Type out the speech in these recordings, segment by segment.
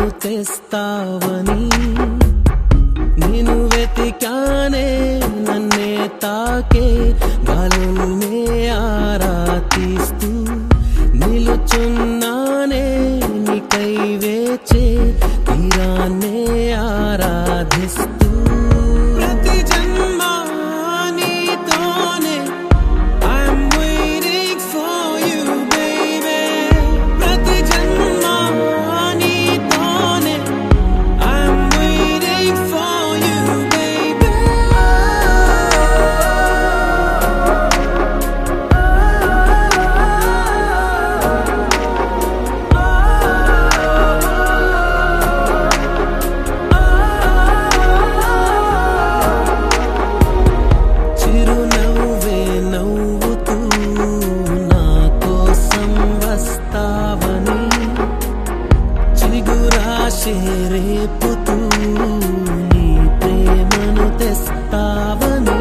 ప్రేమను తెస్తావని నేను వెతికానే నన్నే తాకే గాలుల్నే ఆరా తీస్తూ నిలుచున్నానే నీకై వేచే తీరాన్నే ఆరాధిస్తూ ప్రతి జన్మ నీతోనే I'm waiting for you, baby. ప్రతి జన్మ నీతోనే I'm waiting for you, baby. చిరునవ్వే నవ్వుతూ నా కోసం వస్తావని చిగురాశే రేపుతూ నీ ప్రేమను తెస్తావని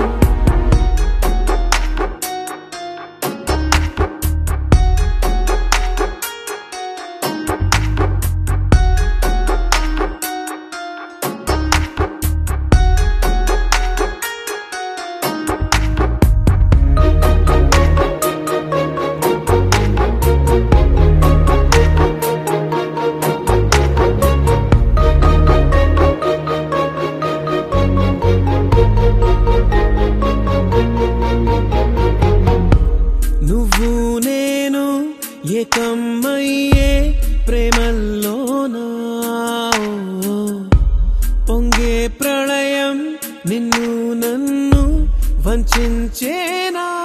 నువ్వు నేను ఏకమయ్యే ప్రేమల్లోనా ఓ, పొంగే ప్రళయం నిన్ను నన్ను వంచేనా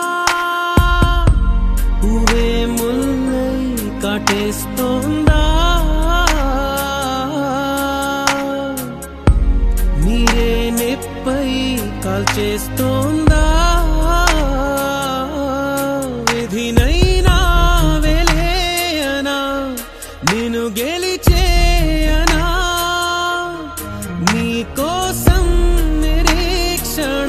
పువ్వే ముల్లై కాటేస్తోందా మీరే నెప్పై కాల్చేస్తోందా విధినైనా వెలేయనా నేను గెలిచేయనా నీ కోసం నిరీక్షణ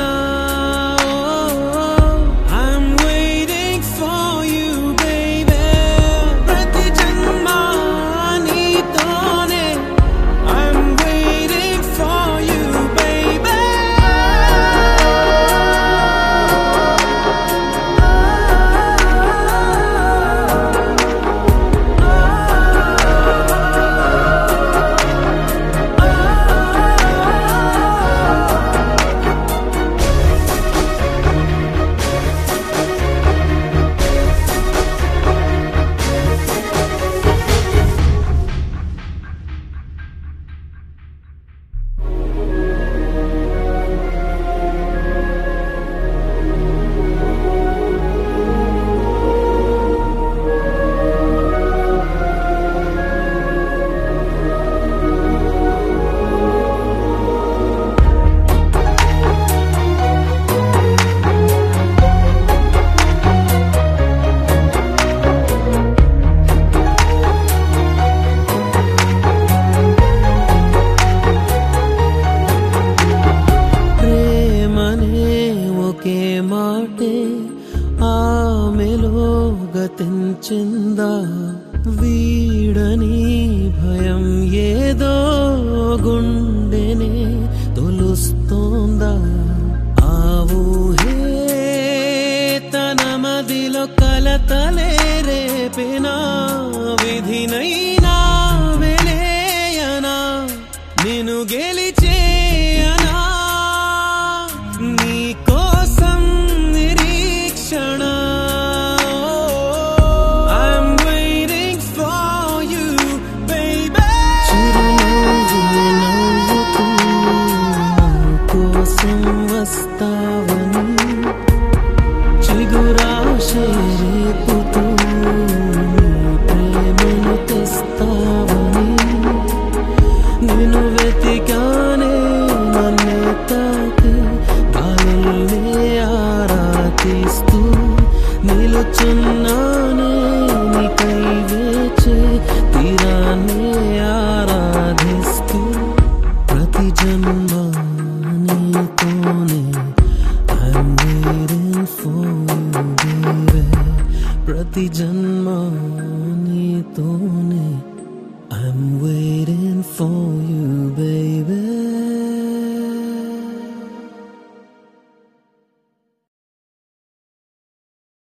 I'm waiting for you, baby. ప్రతి జన్మ నీతోనే I'm waiting for you, baby. ప్రేమనే ఒకే మాటే ఆమెలో గతించిందా వీడని భయం ఏదో గుండెనే తొలుస్తోందా ఆ ఊహే తన మదిలో కలతలే రేపినా విధినైనా వెలేయనా నేను గెలిచేయనా నీ కోసం నిరీక్షణ I'm waiting for you, baby. చిరునవ్వు నవ్వుతూ నా కోసం వస్తావని చిగురాశే రేపుతూ నీ ప్రేమను తెస్తావని నేను వెతికానే నన్నే తాకి గాలుల్నే ఆరాధిస్తూ నిలుచున్నానే నీకై వేచే తీరాన్నే ఆరాధిస్తూ ప్రతి జన్మ నీతోనే I'm waiting for you, baby. ప్రతి జన్మ నీతోనే I'm waiting